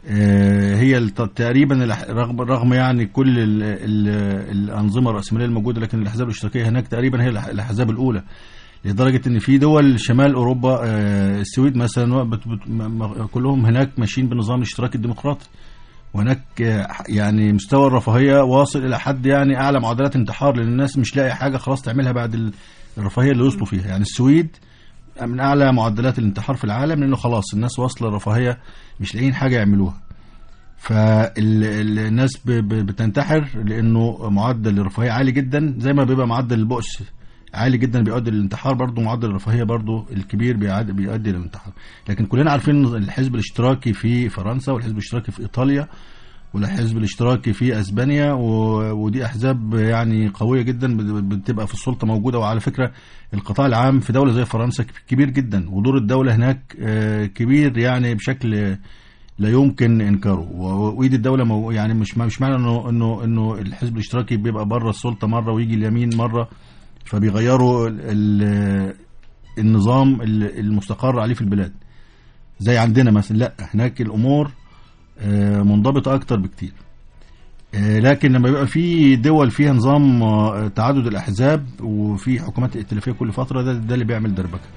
آه، هي الت- تقريبا الأح- رغم رغم يعني كل ال ال الانظمه الراسماليه الموجوده لكن الاحزاب الاشتراكيه هناك تقريبا هي الأح- الاحزاب الاولى لدرجه ان في دول شمال اوروبا آه، السويد مثلا بت- بت- م- م- كلهم هناك ماشيين بالنظام الاشتراكي الديمقراطي وهناك آه، يعني مستوى الرفاهيه واصل الى حد يعني اعلى معدلات انتحار لان الناس مش لاقي حاجه خلاص تعملها بعد ال- الرفاهيه اللي وصلوا فيها يعني السويد من اعلى معدلات الانتحار في العالم لانه خلاص الناس واصله الرفاهيه مش لاقيين حاجه يعملوها فالناس بتنتحر لانه معدل الرفاهيه عالي جدا زي ما بيبقى معدل البؤس عالي جدا بيؤدي للانتحار برضه معدل الرفاهيه برضه الكبير بيعد- بيؤدي للانتحار لكن كلنا عارفين إن الحزب الاشتراكي في فرنسا والحزب الاشتراكي في ايطاليا والحزب الاشتراكي في اسبانيا و- ودي احزاب يعني قويه جدا بت- بتبقى في السلطه موجوده وعلى فكره القطاع العام في دوله زي فرنسا كبير جدا ودور الدوله هناك آه، كبير يعني بشكل لا يمكن انكاره و- وايد الدوله مو يعني مش مش معنى انه انه انه الحزب الاشتراكي بيبقى بره السلطه مره ويجي اليمين مره فبيغيروا ال- ال- النظام ال- المستقر عليه في البلاد زي عندنا مثلا لا هناك الامور آه، منضبطه اكتر بكتير آه، لكن لما يبقى في دول فيها نظام آه، تعدد الاحزاب وفي حكومات ائتلافيه كل فتره ده, ده اللي بيعمل دربكه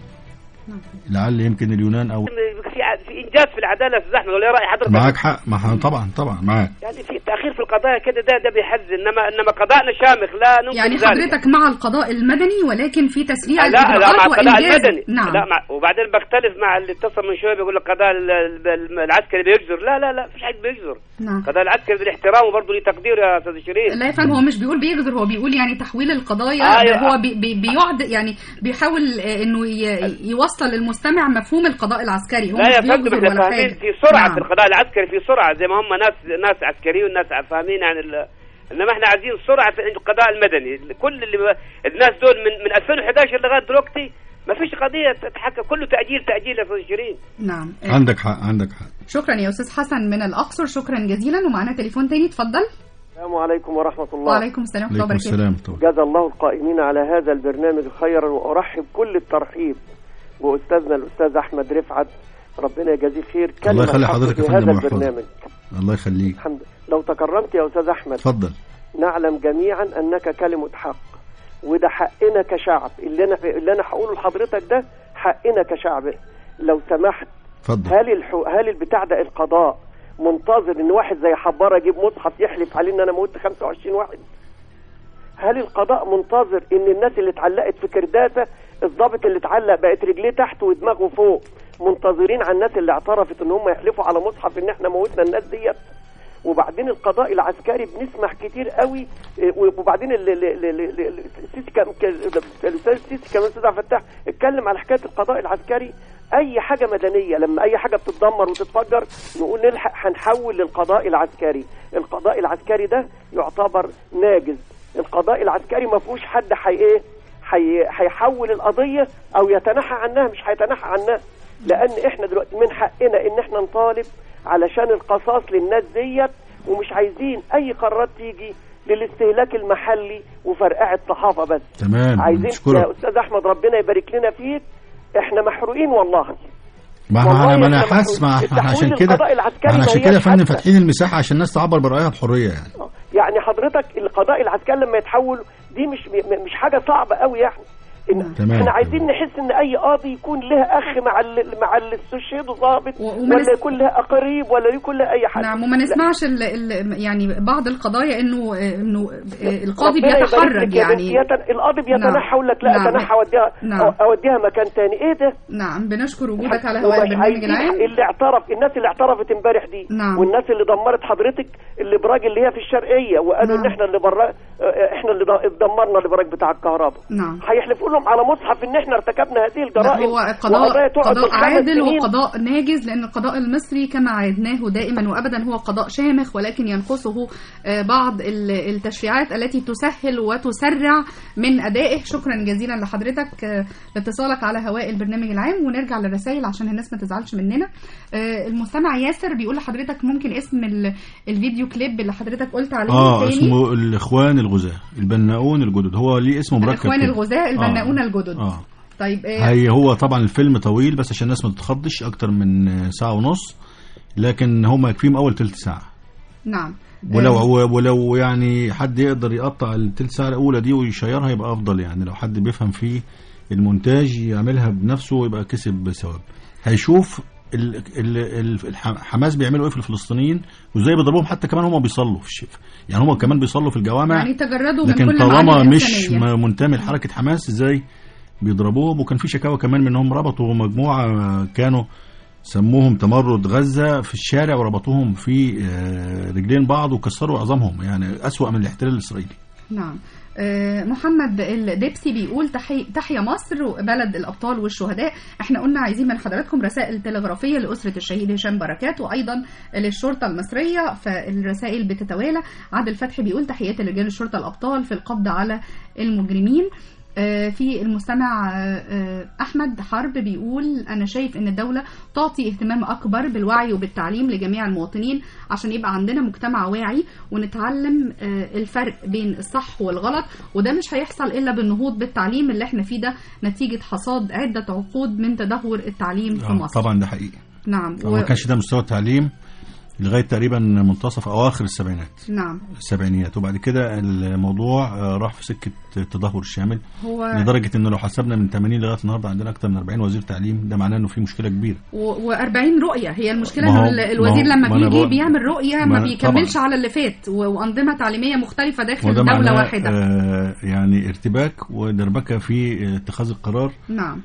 لعل يمكن اليونان او في ع- في انجاز في العداله يا استاذ احمد ولا إيه راي حضرتك معاك حق ما ح- طبعا طبعا معاك يعني في تاخير في القضايا كده ده ده بيحزن انما انما قضاءنا شامخ لا ننكر يعني ذلك. حضرتك مع القضاء المدني ولكن في تسريع لا لا مع الإجراءات القضاء وإنجاز المدني نعم لا مع وبعدين بختلف مع اللي اتصل من شويه بيقول لك القضاء ال- ال- العسكري بيجزر لا لا لا فيش حد بيجزر نعم القضاء العسكري بالاحترام وبرضه ليه تقدير يا استاذ شيرين لا يفهم هو مش بيقول بيجزر هو بيقول يعني تحويل القضايا آه، ده يا- هو بي بي بيعد يعني بيحاول آه، انه ي- يوصل للمستمع مفهوم القضاء العسكري هو لا مش يا فندم بيجزر احنا ولا فاهمين حاجه في سرعه نعم. في القضاء العسكري في سرعه زي ما هم ناس ناس عسكريين وناس فاهمين عن ال... انما احنا عايزين سرعه في القضاء المدني كل اللي الناس دول من من 2011 لغايه دلوقتي ما فيش قضيه تتحكم كله تاجيل تاجيل يا استاذ شيرين نعم آه، عندك حق عندك حق شكرا يا استاذ حسن من الاقصر شكرا جزيلا ومعنا تليفون تاني اتفضل السلام عليكم ورحمة الله وعليكم السلام ورحمه الله عليكم وبركاته السلام طبعا جزا الله القائمين على هذا البرنامج خيرا وأرحب كل الترحيب بأستاذنا الأستاذ أحمد رفعت ربنا يجازيه خير الله كلمة يخلي الحق حضرتك يا في فندم هذا ويحفظك. البرنامج الله يخليك الحمد لو تكرمت يا أستاذ أحمد اتفضل نعلم جميعا أنك كلمة حق وده حقنا كشعب اللي أنا اللي أنا هقوله لحضرتك ده حقنا كشعب لو سمحت اتفضل هل الحو... هل البتاع ده القضاء منتظر ان واحد زي حباره يجيب مصحف يحلف عليه ان انا موت 25 واحد هل القضاء منتظر ان الناس اللي اتعلقت في كرداسه الضابط اللي اتعلق بقت رجليه تحت ودماغه فوق منتظرين على الناس اللي اعترفت ان هم يحلفوا على مصحف ان احنا موتنا الناس ديت وبعدين القضاء العسكري بنسمع كتير قوي إيه، وبعدين ال- ال- ال- ال- ال- السيسي كان كان- الاستاذ السيسي كمان استاذ عبد الفتاح اتكلم على حكايه القضاء العسكري اي حاجه مدنيه لما اي حاجه بتتدمر وتتفجر نقول نلحق هنحول للقضاء العسكري القضاء العسكري ده يعتبر ناجز القضاء العسكري ما فيهوش حد حي ايه حي- هيحول القضيه او يتنحى عنها مش هيتنحى عنها لان احنا دلوقتي من حقنا ان احنا نطالب علشان القصاص للناس ديت ومش عايزين اي قرارات تيجي للاستهلاك المحلي وفرقعه صحافه بس تمام عايزين يا اشكرك استاذ احمد ربنا يبارك لنا فيك احنا محروقين والله ما والله انا ما انا إحنا حاسس ما التحويل احنا عشان كده القضاء العسكري احنا ما عشان هياش كده يا فندم حادثة. فاتحين المساحه عشان الناس تعبر برايها بحريه يعني يعني حضرتك القضاء العسكري لما يتحول دي مش م- مش حاجه صعبه قوي يعني إن تمام. احنا عايزين نحس ان اي قاضي يكون له اخ مع ال مع اللي استشهدوا ضابط وما ولا نس- يكون له قريب ولا يكون له اي حد نعم وما لا. نسمعش ال ال يعني بعض القضايا انه انه القاضي ربنا يبارك بيتحرج لك يا يعني بنتي. يت- القاضي بيتنحى نعم. يقول لك لا نعم. اتنحى اوديها نعم. اوديها مكان تاني ايه ده نعم بنشكر وجودك على هواء ومش البرنامج عايزين العام اللي اعترف الناس اللي اعترفت امبارح دي نعم. والناس اللي دمرت حضرتك الابراج اللي هي في الشرقيه وقالوا نعم. ان احنا اللي برا اه، احنا اللي د- دمرنا الابراج بتاع الكهرباء نعم هيحلفوا لهم على مصحف ان احنا ارتكبنا هذه لا، الجرائم هو قضاء وقضايا تقعد قضاء بالخمس عادل سنين. وقضاء ناجز لان القضاء المصري كما عهدناه دائما وابدا هو قضاء شامخ ولكن ينقصه آه، بعض ال- التشريعات التي تسهل وتسرع من ادائه شكرا جزيلا لحضرتك آه، لاتصالك على هواء البرنامج العام ونرجع للرسائل عشان الناس ما تزعلش مننا آه، المستمع ياسر بيقول لحضرتك ممكن اسم ال- الفيديو كليب اللي حضرتك قلت عليه اه تاني؟ اسمه الاخوان الغزاة البناؤون الجدد هو ليه اسمه مركب الاخوان كده. الغزاة البناؤون آه. الجدد اه طيب آه، هي هو طبعا الفيلم طويل بس عشان الناس ما تتخضش اكتر من ساعة ونص لكن هم يكفيهم اول تلت ساعه نعم ولو آه، ولو يعني حد يقدر يقطع التلت ساعه الاولى دي ويشيرها يبقى افضل يعني لو حد بيفهم في المونتاج يعملها بنفسه ويبقى كسب ثواب هيشوف ال- ال- ال- الح- حماس بيعملوا ايه في الفلسطينيين وازاي بيضربوهم حتى كمان هم بيصلوا في الشفا يعني هم كمان بيصلوا في الجوامع يعني تجردوا من لكن كل طالما المعاني مش الإنسانية. م- منتمي لحركه حماس ازاي بيضربوهم وكان في شكاوى كمان منهم ربطوا مجموعه كانوا سموهم تمرد غزه في الشارع وربطوهم في آه، رجلين بعض وكسروا عظامهم يعني اسوا من الاحتلال الاسرائيلي نعم آه، محمد الدبسي بيقول تحي... تحيا مصر بلد الابطال والشهداء احنا قلنا عايزين من حضراتكم رسائل تلغرافيه لاسره الشهيد هشام بركات وايضا للشرطه المصريه فالرسائل بتتوالى عادل فتحي بيقول تحياتي لرجال الشرطه الابطال في القبض على المجرمين آه، في المستمع آه، آه، احمد حرب بيقول انا شايف ان الدوله تعطي اهتمام اكبر بالوعي وبالتعليم لجميع المواطنين عشان يبقى عندنا مجتمع واعي ونتعلم آه، الفرق بين الصح والغلط وده مش هيحصل الا بالنهوض بالتعليم اللي احنا فيه ده نتيجه حصاد عده عقود من تدهور التعليم في آه، مصر طبعا ده حقيقي نعم ما كانش ده مستوى التعليم لغايه تقريبا منتصف اواخر السبعينات نعم السبعينيات وبعد كده الموضوع آه، راح في سكه التدهور الشامل هو لدرجه انه لو حسبنا من 80 لغايه النهارده عندنا اكثر من 40 وزير تعليم ده معناه انه في مشكله كبيره و40 رؤيه هي المشكله ما هو- انه ال- الوزير ما هو- لما ما أنا بيجي بقول- بيعمل رؤيه ما ما- بيكملش على اللي فات و- وانظمه تعليميه مختلفه داخل وده دوله معناه واحده آه يعني ارتباك ودربكه في آه، اتخاذ القرار نعم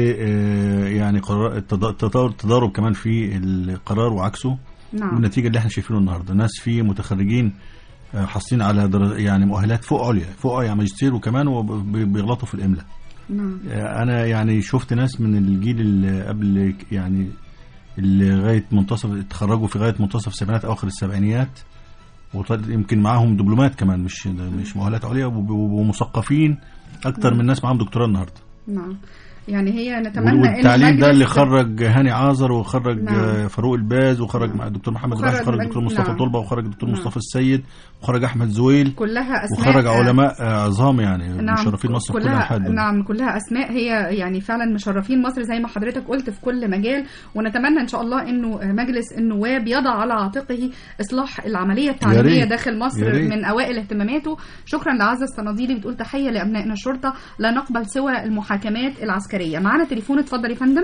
ويعني قرار التضا- التضارب التضارب كمان في القرار وعكسه نعم والنتيجه اللي احنا شايفينه النهارده ناس في متخرجين آه، حاصلين على در- يعني مؤهلات فوق عليا فوق يعني ماجستير وكمان وبيغلطوا في الاملاء نعم آه، انا يعني شفت ناس من الجيل اللي قبل ك- يعني اللي لغايه منتصف اتخرجوا في غايه منتصف السبعينات اواخر السبعينيات وطل- يمكن معاهم دبلومات كمان مش مش مؤهلات عليا وب- ومثقفين اكتر من ناس معاهم دكتوراه النهارده نعم يعني هي نتمنى إن والتعليم ده المجلس- اللي خرج هاني عازر وخرج نعم. آه، فاروق الباز وخرج مع الدكتور محمد وخرج راشد وخرج مج- الدكتور مصطفى نعم. طلبه وخرج الدكتور نعم. مصطفى السيد وخرج احمد زويل كلها اسماء وخرج آه، علماء آه، عظام يعني نعم مشرفين مصر في كل كلها انحاء الدنيا. نعم كلها اسماء هي يعني فعلا مشرفين مصر زي ما حضرتك قلت في كل مجال ونتمنى ان شاء الله انه مجلس النواب يضع على عاتقه اصلاح العمليه التعليميه ريت. داخل يا مصر ريت. من اوائل اهتماماته شكرا لعزه الصناديلي بتقول تحيه لابنائنا الشرطه لا نقبل سوى المحاكمات العسكريه معانا تليفون اتفضل يا فندم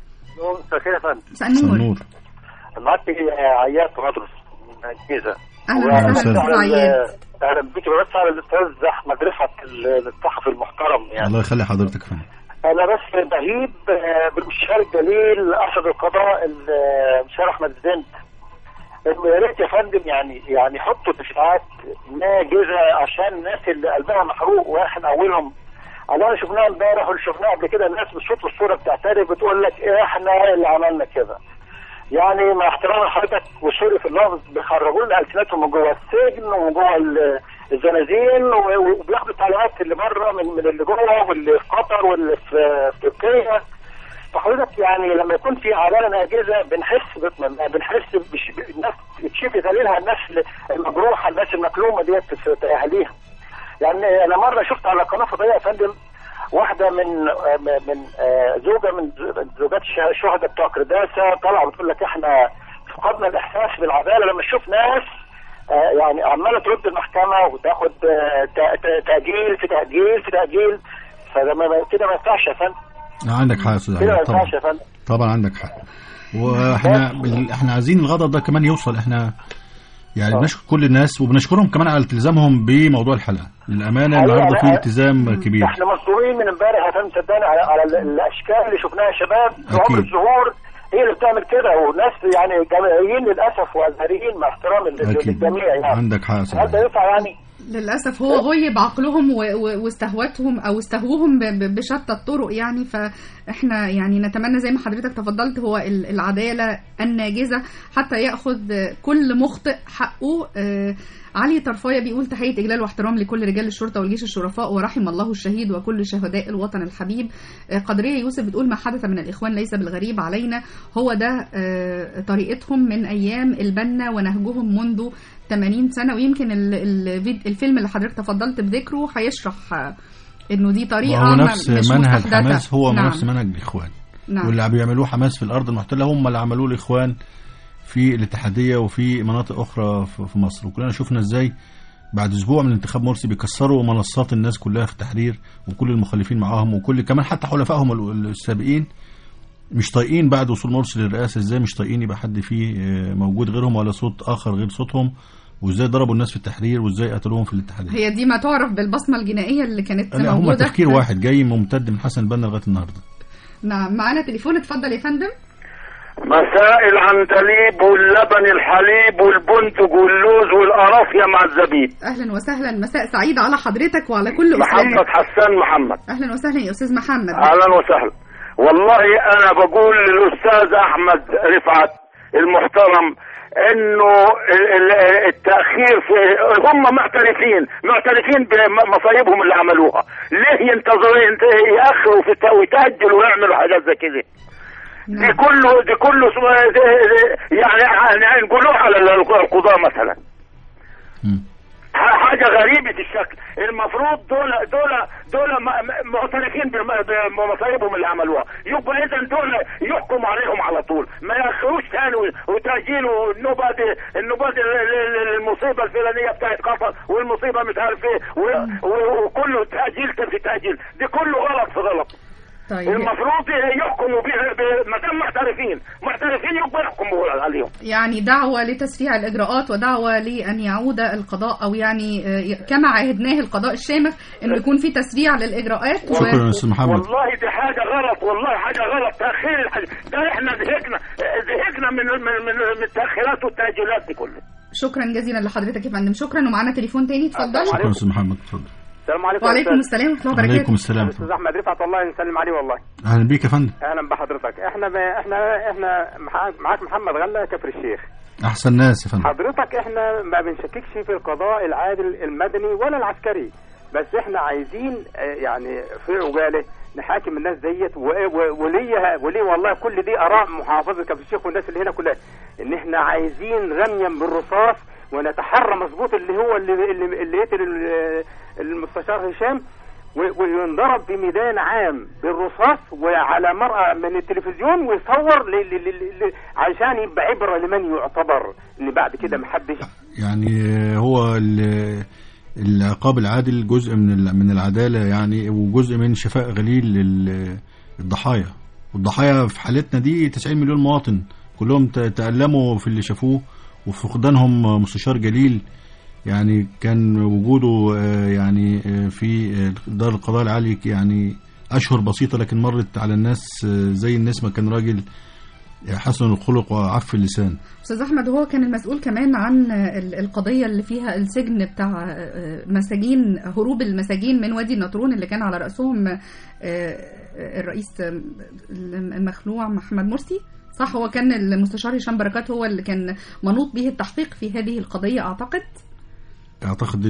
مساء الخير يا فندم مساء النور معاك عياد غطرس من الجيزه اهلا وبس وسهلا على استاذ ال- عياد اهلا بيك بس على الاستاذ احمد رفعت ال- الصحفي المحترم يعني الله يخلي حضرتك فندم انا بس بهيب آه، بالمستشار الجليل ارشد القضاء المستشار احمد الزند انه يا ريت يا فندم يعني يعني يحطوا دفاعات ناجزه عشان الناس اللي قلبها محروق واحد اولهم اللي انا شفناه امبارح واللي شفناه قبل كده الناس بالصوت والصوره بتعترف بتقول لك احنا اللي عملنا كده يعني مع احترام لحضرتك وسوري في اللفظ بيخرجوا لنا السنتهم من جوه السجن ومن جوه ال- الزنازين و- وبياخدوا التعليمات اللي بره من من اللي جوه واللي في قطر واللي في في تركيا فحضرتك يعني لما يكون في اعلان اجهزه بنحس باطمئنان بنحس بش... الناس تشوف ذليلها الناس المجروحه الناس المكلومه ديت في في اهاليها يعني انا مره شفت على قناه فضائيه يا فندم واحده من من آه، زوجه من زوجات الش- الشهداء بتوع كرداسه طالعه بتقول لك احنا فقدنا الاحساس بالعداله لما نشوف ناس آه، يعني عماله ترد المحكمه وتاخد آه، ت- ت- تاجيل في تاجيل في تاجيل فده ما- كده ما ينفعش يا فندم عندك حق يا استاذ كده ما عياد طبعا ينفعش يا فندم طبعا عندك حق واحنا احنا عايزين الغضب ده كمان يوصل احنا يعني بنشكر كل الناس وبنشكرهم كمان على التزامهم بموضوع الحلقه للامانه حقيقة النهارده في أنا- التزام كبير احنا مصدومين من امبارح يا فندم صدقني على, على ال- الاشكال اللي شفناها يا شباب في أكيد. عمر الظهور هي اللي بتعمل كده وناس يعني جامعيين للاسف وازهريين مع احترام ال- اكيد للجميع يعني عندك حق يا استاذ هل ده ينفع يعني؟ للاسف هو غيب عقلهم و- و- واستهوتهم او استهوهم ب- ب- بشتى الطرق يعني فاحنا يعني نتمنى زي ما حضرتك تفضلت هو ال- العداله الناجزه حتى ياخذ كل مخطئ حقه آه، علي طرفايه بيقول تحيه اجلال واحترام لكل رجال الشرطه والجيش الشرفاء ورحم الله الشهيد وكل شهداء الوطن الحبيب آه، قدريه يوسف بتقول ما حدث من الاخوان ليس بالغريب علينا هو ده آه، طريقتهم من ايام البنا ونهجهم منذ 80 سنه ويمكن ال- ال- الفيلم اللي حضرتك تفضلت بذكره هيشرح آه، انه دي طريقه وهو ما- نفس مش منهج مستحدثة. حماس هو نعم. نفس منهج الاخوان نعم. واللي بيعملوه حماس في الارض المحتله هم اللي عملوه الاخوان في الاتحاديه وفي مناطق اخرى في في مصر وكلنا شفنا ازاي بعد اسبوع من انتخاب مرسي بيكسروا منصات الناس كلها في التحرير وكل المخالفين معاهم وكل كمان حتى حلفائهم ال- السابقين مش طايقين بعد وصول مرسي للرئاسه ازاي مش طايقين يبقى حد فيه آه، موجود غيرهم ولا صوت اخر غير صوتهم وازاي ضربوا الناس في التحرير وازاي قتلوهم في الاتحاديه هي دي ما تعرف بالبصمه الجنائيه اللي كانت لا هم موجوده تفكير واحد جاي ممتد من حسن البنا لغايه النهارده نعم معانا تليفون اتفضل يا فندم مساء العندليب واللبن الحليب والبندق واللوز والقرافية مع الزبيب اهلا وسهلا مساء سعيد على حضرتك وعلى كل محمد اسرائيل حسان محمد اهلا وسهلا يا استاذ محمد اهلا وسهلا والله انا بقول للاستاذ احمد رفعت المحترم انه ال- ال- التاخير في هم معترفين معترفين بمصايبهم اللي عملوها ليه ينتظروا ينت- ياخروا في الت- ويتاجلوا ويعملوا حاجات زي كده دي كله دي كله سو- دي- دي- يعني يعني نقولوه على ال- القضاء مثلا ح- حاجه غريبه الشكل المفروض دول دول دول م- م- معترفين بم- بمصايبهم اللي عملوها يبقى اذا دول يحكموا عليهم على طول ما ياخروش تاني و- وتاجيل والنوبه دي النوبه دي ال- ال- ال- المصيبه الفلانيه بتاعت قطر والمصيبه مش عارف ايه و- و- وكله تاجيل في تاجيل دي كله غلط في غلط طيب المفروض يحكموا ب- ب- ما دام محترفين محترفين يبقى يحكموا عليهم يعني دعوة لتسريع الإجراءات ودعوة لأن يعود القضاء أو يعني آه، كما عهدناه القضاء الشامخ أن يكون في تسريع للإجراءات و- شكرا يا استاذ محمد والله دي حاجة غلط والله حاجة غلط تأخير الحاجة ده احنا زهقنا زهقنا من من من, من التأخيرات والتأجيلات دي كلها شكرا جزيلا لحضرتك يا فندم شكرا ومعانا تليفون تاني اتفضل شكرا يا استاذ محمد اتفضل السلام عليكم وعليكم السلام ورحمة الله وبركاته عليكم السلام استاذ احمد رفعت والله نسلم عليه والله اهلا بيك يا فندم اهلا بحضرتك احنا ب... احنا احنا مع- معاك محمد غله كفر الشيخ احسن ناس يا فندم حضرتك احنا ما بنشككش في القضاء العادل المدني ولا العسكري بس احنا عايزين آه، يعني في عجاله نحاكم الناس ديت و- و- وليه وليه والله كل دي اراء محافظه كفر الشيخ والناس اللي هنا كلها ان احنا عايزين رميا بالرصاص ونتحرى مظبوط اللي هو اللي اللي, اللي يقتل ال- المستشار هشام و- وينضرب في ميدان عام بالرصاص وعلى مرأة من التلفزيون ويصور ل... ل... ل... ل... عشان يبقى عبرة لمن يعتبر ان بعد كده محدش يعني هو ال- العقاب العادل جزء من ال- من العداله يعني وجزء من شفاء غليل لل- الضحايا والضحايا في حالتنا دي 90 مليون مواطن كلهم ت- تألموا في اللي شافوه وفي فقدانهم مستشار جليل يعني كان وجوده آه، يعني آه، في آه، دار القضاء العالي يعني أشهر بسيطة لكن مرت على الناس آه، زي النسمة كان راجل حسن الخلق وعف اللسان أستاذ أحمد هو كان المسؤول كمان عن ال- القضية اللي فيها السجن بتاع آه، مساجين هروب المساجين من وادي النطرون اللي كان على رأسهم آه، الرئيس آه، المخلوع محمد مرسي صح هو كان المستشار هشام بركات هو اللي كان منوط به التحقيق في هذه القضية أعتقد اعتقد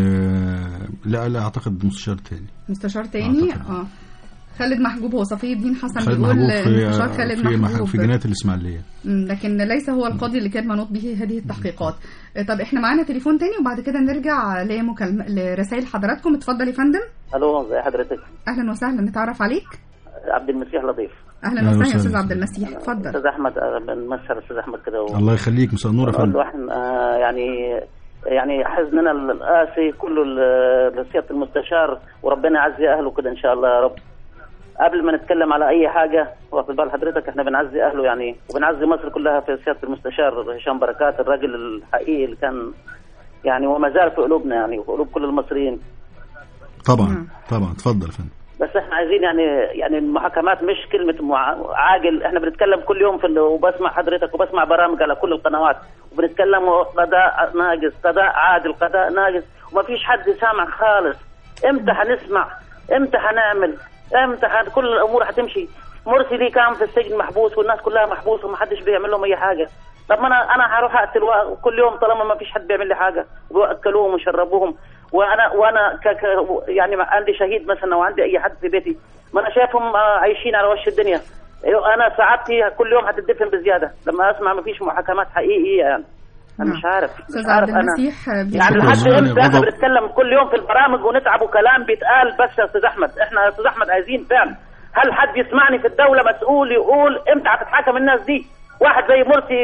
ال- لا لا اعتقد مستشار تاني مستشار تاني اه خالد محجوب هو صفي الدين حسن خالد بيقول محبوب في المستشار خالد في, مح- محجوب في جنايه الاسماعيليه مم، لكن ليس هو القاضي اللي كان منوط به هذه التحقيقات آه، طب احنا معانا تليفون تاني وبعد كده نرجع لمكالمة لرسائل حضراتكم اتفضل يا فندم الو ازي حضرتك اهلا وسهلا نتعرف عليك عبد المسيح لطيف اهلا أهلا وسهلا يا وسهلا. استاذ عبد المسيح اتفضل استاذ احمد آه، بنمثل استاذ احمد كده و... الله يخليك مساء النور يا نقول فندم له احنا آه، يعني يعني حزننا القاسي كله ل- لسياده المستشار وربنا يعزي اهله كده ان شاء الله يا رب قبل ما نتكلم على اي حاجه واخد بال حضرتك احنا بنعزي اهله يعني وبنعزي مصر كلها في سياده المستشار هشام بركات الراجل الحقيقي اللي كان يعني وما زال في قلوبنا يعني وفي قلوب كل المصريين طبعا طبعا اتفضل يا فندم بس احنا عايزين يعني يعني المحاكمات مش كلمه مع- عاجل احنا بنتكلم كل يوم في ال- وبسمع حضرتك وبسمع برامج على كل القنوات وبنتكلم قضاء ناقص قضاء عادل قضاء ناقص وما فيش حد سامع خالص امتى هنسمع امتى هنعمل امتى هن... كل الامور هتمشي مرسي دي كان في السجن محبوس والناس كلها محبوسه وما حدش بيعمل لهم اي حاجه طب ما انا انا هروح اقتل وا- كل يوم طالما ما فيش حد بيعمل لي حاجه وبياكلوهم ويشربوهم وانا وانا ك... ك... يعني ما عندي شهيد مثلا او عندي اي حد في بيتي ما انا شايفهم آه، عايشين على وش الدنيا أيوة، انا سعادتي كل يوم هتدفن بزياده لما اسمع ما فيش محاكمات حقيقيه يعني انا مش عارف مش استاذ عارف عبد انا المسيح آه، يعني بيشكر- لحد شكراً. امتى احنا غضب. بنتكلم كل يوم في البرامج ونتعب وكلام بيتقال بس يا استاذ احمد احنا يا استاذ احمد عايزين فعلا هل حد يسمعني في الدوله مسؤول يقول امتى هتتحاكم الناس دي واحد زي مرسي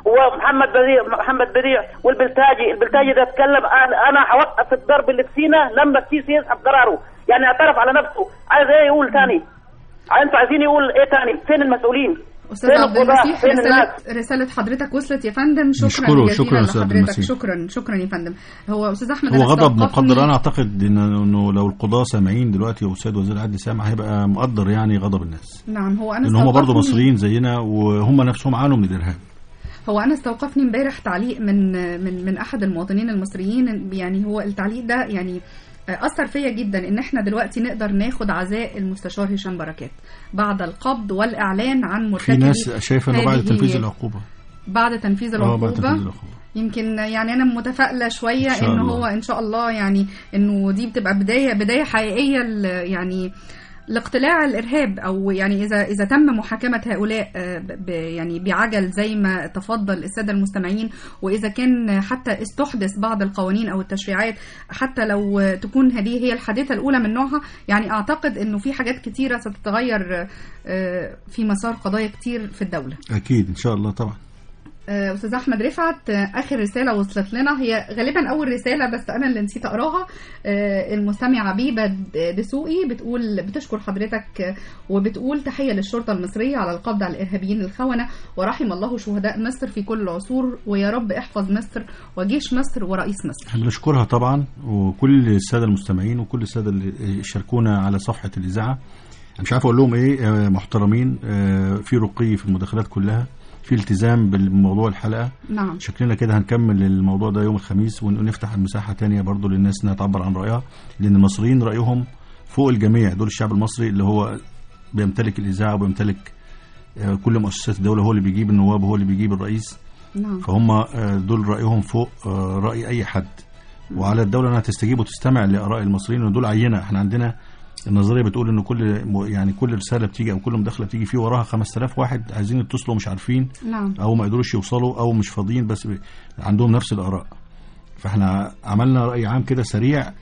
ومحمد بديع محمد بديع والبلتاجي البلتاجي ده اتكلم انا انا هوقف الضرب اللي في سينا لما السيسي يسحب قراره يعني اعترف على نفسه عايز ايه يقول تاني انتوا عايزين يقول ايه تاني فين المسؤولين استاذ فين عبد القضاء المسيح فين الناس رسالة رسالة حضرتك وصلت يا فندم شكرا نشكره، جزيلا شكرا أستاذ عبد لحضرتك المسيح. شكرا شكرا يا فندم هو استاذ احمد هو أنا غضب استوقفني- مقدر انا اعتقد إن- انه لو القضاة سامعين دلوقتي واستاذ وزير العدل سامع هيبقى مقدر يعني غضب الناس نعم هو انا لان هم برضه استوقفني- مصريين زينا وهم نفسهم عانوا من الارهاب هو انا استوقفني امبارح تعليق من من من احد المواطنين المصريين يعني هو التعليق ده يعني اثر فيا جدا ان احنا دلوقتي نقدر ناخد عزاء المستشار هشام بركات بعد القبض والاعلان عن في مرتكبي ناس شايفه انه بعد هذه- تنفيذ العقوبه بعد تنفيذ اه بعد العقوبه تنفيذ العقوبه يمكن يعني انا متفائله شويه إن شاء ان الله. هو ان شاء الله يعني انه دي بتبقى بدايه بدايه حقيقيه ل- يعني لاقتلاع الارهاب او يعني اذا اذا تم محاكمه هؤلاء آه، ب- ب- يعني بعجل زي ما تفضل الساده المستمعين واذا كان حتى استحدث بعض القوانين او التشريعات حتى لو تكون هذه هي الحادثه الاولى من نوعها يعني اعتقد انه في حاجات كتيره ستتغير آه، في مسار قضايا كتير في الدوله اكيد ان شاء الله طبعا آه، استاذ احمد رفعت آه، اخر رساله وصلت لنا هي غالبا اول رساله بس انا اللي نسيت اقراها آه، المستمعه بيبه د- دسوقي بتقول بتشكر حضرتك آه، وبتقول تحيه للشرطه المصريه على القبض على الارهابيين الخونه ورحم الله شهداء مصر في كل العصور ويا رب احفظ مصر وجيش مصر ورئيس مصر احنا بنشكرها طبعا وكل الساده المستمعين وكل الساده اللي شاركونا على صفحه الاذاعه أنا مش عارف اقول لهم ايه آه، محترمين آه، في رقي في المداخلات كلها في التزام بالموضوع الحلقه نعم شكلنا كده هنكمل الموضوع ده يوم الخميس ونفتح المساحه تانية برضو للناس انها تعبر عن رايها لان المصريين رايهم فوق الجميع دول الشعب المصري اللي هو بيمتلك الاذاعه وبيمتلك آه، كل مؤسسات الدوله هو اللي بيجيب النواب وهو اللي بيجيب الرئيس نعم فهم آه، دول رأيهم فوق آه، رأي أي حد وعلى الدولة أنها تستجيب وتستمع لآراء المصريين ودول عينة احنا عندنا النظرية بتقول إن كل م- يعني كل رسالة بتيجي أو كل مداخلة بتيجي فيه وراها 5000 واحد عايزين يتصلوا مش عارفين نعم أو ما قدروش يوصلوا أو مش فاضيين بس ب- عندهم نفس الآراء فاحنا عملنا رأي عام كده سريع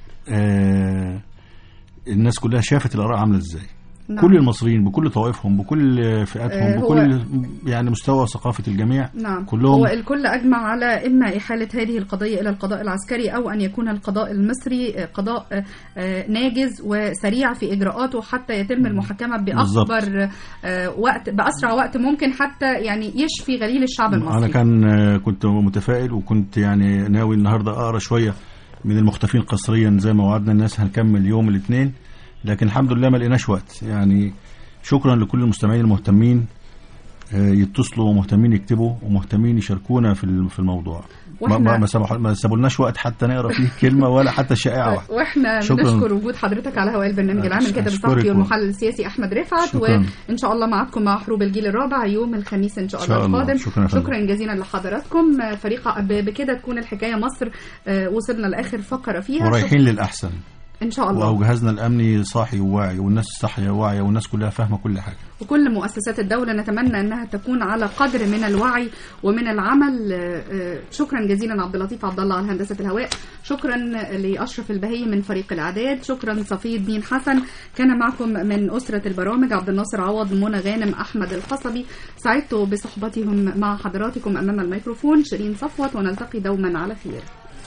آه الناس كلها شافت الآراء عاملة إزاي نعم. كل المصريين بكل طوائفهم بكل فئاتهم آه، هو- بكل يعني مستوى ثقافة الجميع نعم كلهم هو الكل أجمع على إما إحالة هذه القضية إلى القضاء العسكري أو أن يكون القضاء المصري آه، قضاء آه، آه، ناجز وسريع في إجراءاته حتى يتم المحاكمة بالظبط. بأكبر آه، وقت بأسرع وقت ممكن حتى يعني يشفي غليل الشعب المصري انا كان آه، كنت متفائل وكنت يعني ناوي النهارده اقرا شويه من المختفين قسريا زي ما وعدنا الناس هنكمل يوم الاثنين لكن الحمد لله ما لقيناش وقت يعني شكرا لكل المستمعين المهتمين آه، يتصلوا ومهتمين يكتبوا ومهتمين يشاركونا في ال- في الموضوع ما وإحنا- ما ما سمحوا- ما سابولناش وقت حتى نقرا فيه كلمه ولا حتى شائعه واحده واحنا شكراً. بنشكر وجود حضرتك على هواء البرنامج العام الكاتب أشكرك الصحفي و- والمحلل السياسي احمد رفعت شكراً. وان شاء الله معكم مع حروب الجيل الرابع يوم الخميس ان شاء الله شاء الله. القادم شكراً يا فندم. شكرا جزيلا لحضراتكم آه، فريق ب- بكده تكون الحكايه مصر آه، وصلنا لاخر فقره فيها ورايحين للاحسن ان شاء الله وجهازنا الامني صاحي وواعي والناس صاحيه وواعيه والناس كلها فاهمه كل حاجه وكل مؤسسات الدولة نتمنى أنها تكون على قدر من الوعي ومن العمل آه، آه، شكرا جزيلا عبد اللطيف عبد الله على هندسة الهواء شكرا لأشرف البهي من فريق الإعداد شكرا صفي الدين حسن كان معكم من أسرة البرامج عبد الناصر عوض منى غانم أحمد القصبي سعدت بصحبتهم مع حضراتكم أمام الميكروفون شيرين صفوت ونلتقي دوما على خير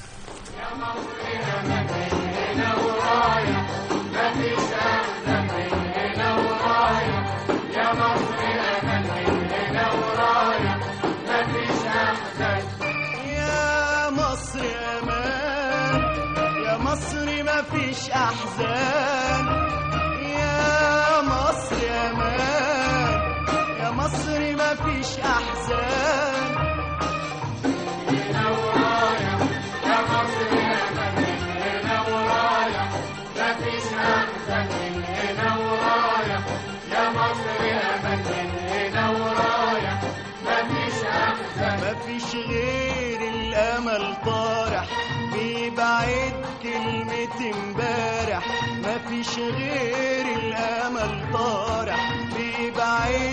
يا مصر امان يا مصر ما فيش احزان يا مصر امان يا مصر ما فيش احزان هنا ورايا يا مصر امان هنا ورايا ما فيش احزان هنا ورايا يا مصر امان هنا ورايا ما فيش احزان ما فيش غير الامل طارح بيبعد كلمة امبارح ما فيش غير الامل طارح بيبعد